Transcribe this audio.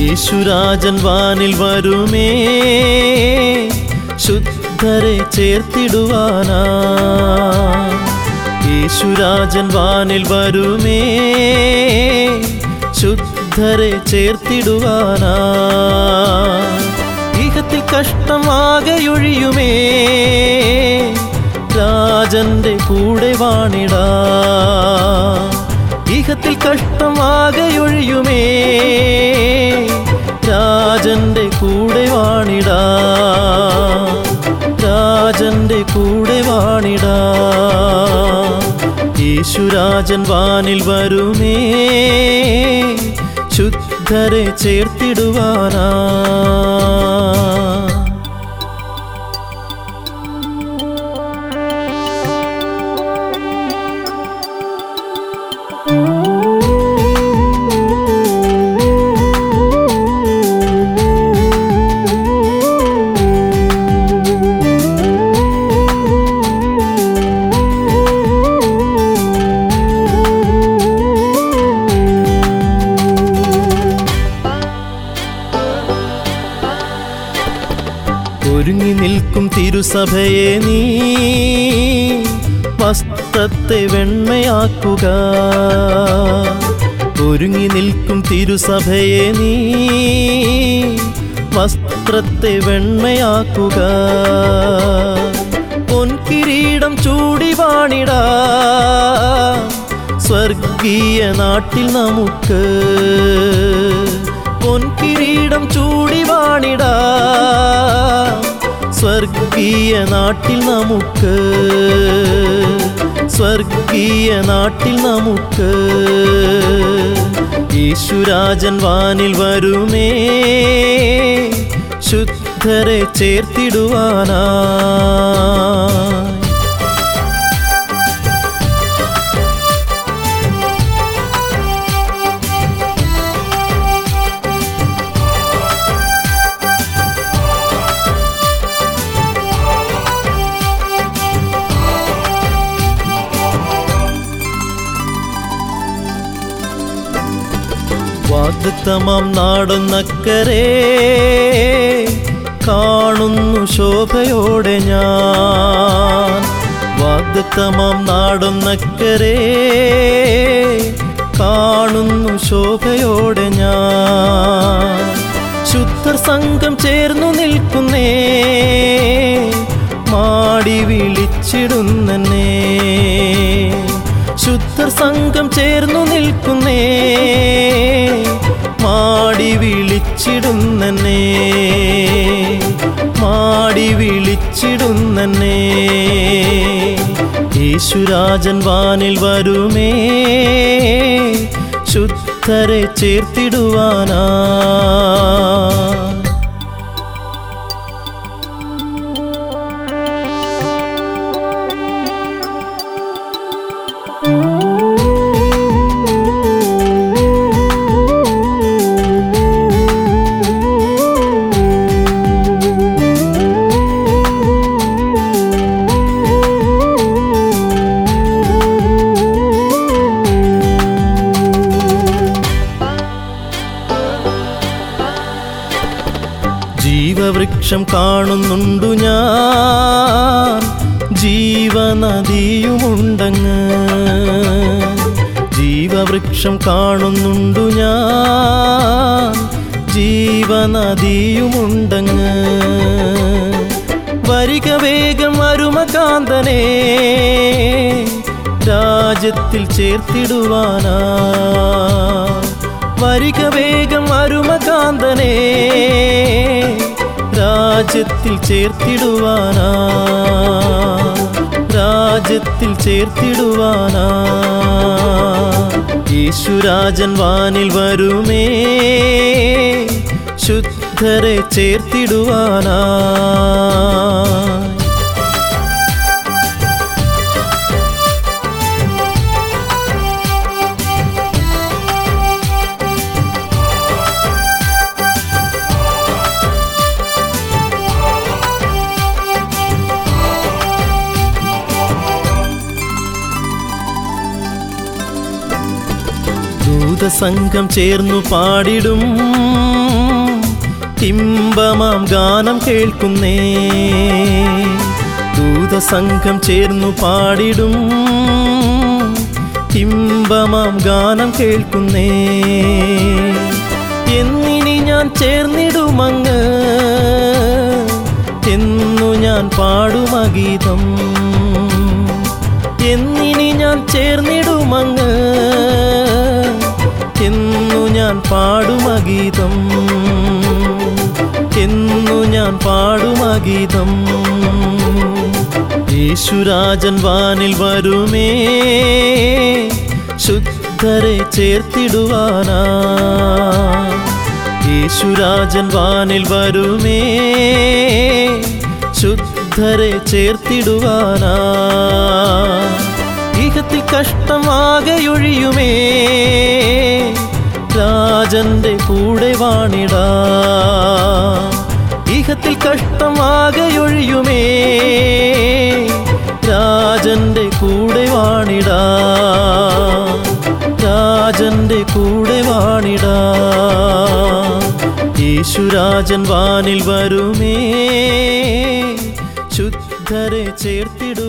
യേശുരാജൻ വാനിൽ വരുമേ ശുദ്ധരെ ചേർത്തിടുവാനാ യേശുരാജൻ വാനിൽ വരുമേ ശുദ്ധരെ ചേർത്തിടുവാനാ ഇഹത്തിൽ കഷ്ടമാകെയൊഴിയുമേ രാജന്റെ കൂടെ വാണിടാ ഇഹത്തിൽ കഷ്ടമാകെയൊഴിയുമേ രാജന്റെ കൂടെ വാണിടാ രാജന്റെ കൂടെ വാണിടാ യേശുരാജൻ വാനിൽ വരുമേ ശുദ്ധരെ ചേർത്തിടുവാനാ ഒരുങ്ങി നിൽക്കും തിരുസഭയെ നീ വസ്ത്രത്തെ വെണ്മയാക്കുക ഒരുങ്ങി നിൽക്കും തിരുസഭയെ നീ വസ്ത്രത്തെ വെണ്മയാക്കുക പൊൻകിരീടം ചൂടി വാണിടാ സ്വർഗീയ നാട്ടിൽ നമുക്ക് പൊൻകിരീടം ചൂടി വാണിടാ സ്വർഗീയ നാട്ടിൽ നമുക്ക് സ്വർഗീയ നാട്ടിൽ നമുക്ക് യേശുരാജൻ വാനിൽ വരുമേ ശുദ്ധരെ ചേർത്തിടുവാനാ വാഗ്ദത്തമം നാടുന്നക്കരെ കാണുന്നു ശോഭയോടെ ഞാൻ വാഗ്ദത്തമം നാടുന്നക്കരെ കാണുന്നു ശോഭയോടെ ഞാൻ ശുദ്ധർ സംഘം ചേർന്നു നിൽക്കുന്നേ മാടി വിളിച്ചിടുന്നേ ശുദ്ധർ സംഘം ചേർന്നു നിൽക്കുന്നേ മാടി വിളിച്ചിടുന്നേ മാടി വിളിച്ചിടുന്നേ യേശുരാജൻ വാനിൽ വരുമേ ശുദ്ധരെ ചേർത്തിടുവാനാ ജീവവൃക്ഷം കാണുന്നുണ്ടു ഞാൻ ജീവനദിയുമുണ്ടങ്ങ് ജീവവൃക്ഷം കാണുന്നുണ്ടു ഞാൻ ജീവനദിയുമുണ്ടങ്ങ് വരിക വേഗം അരുമകാന്തനെ രാജ്യത്തിൽ ചേർത്തിടുവാനാ വരിക വേഗം അരുമകാന്തനെ രാജ്യത്തിൽ ചേർത്തിടുവാനാ രാജ്യത്തിൽ ചേർത്തിടുവാനാ യേശുരാജൻ വാനിൽ വരുമേ ശുദ്ധരെ ചേർത്തിടുവാനാ ദൂതസംഘം ചേർന്നു പാടിടും ഇമ്പമാം ഗാനം കേൾക്കുന്നേ ദൂതസംഘം ചേർന്നു പാടിടും ഇമ്പമാം ഗാനം കേൾക്കുന്നേ എന്നിനി ഞാൻ ചേർന്നിടുമങ്ങ് എന്നു ഞാൻ പാടുമഗീതം എന്നിനി ഞാൻ ചേർന്നിടുമങ്ങ് എന്നു ഞാൻ പാടുമഗീതം എന്നു ഞാൻ പാടുമഗീതം യേശുരാജൻ വാനിൽ വരുമേ ശുദ്ധരെ ചേർത്തിടുവാനാ യേശുരാജൻ വാനിൽ വരുമേ ശുദ്ധരെ ചേർത്തിടുവാനാ ഇഹത്തിൽ കഷ്ടമാകെയൊഴിയുമേ രാജന്റെ കൂടെ വാണിടാ ഇഹത്തിൽ കഷ്ടമാകെയൊഴിയുമേ രാജന്റെ കൂടെ വാണിടാ രാജന്റെ കൂടെ വാണിടാ യേശുരാജൻ വാനിൽ വരുമേ ശുദ്ധരെ ചേർത്തിടു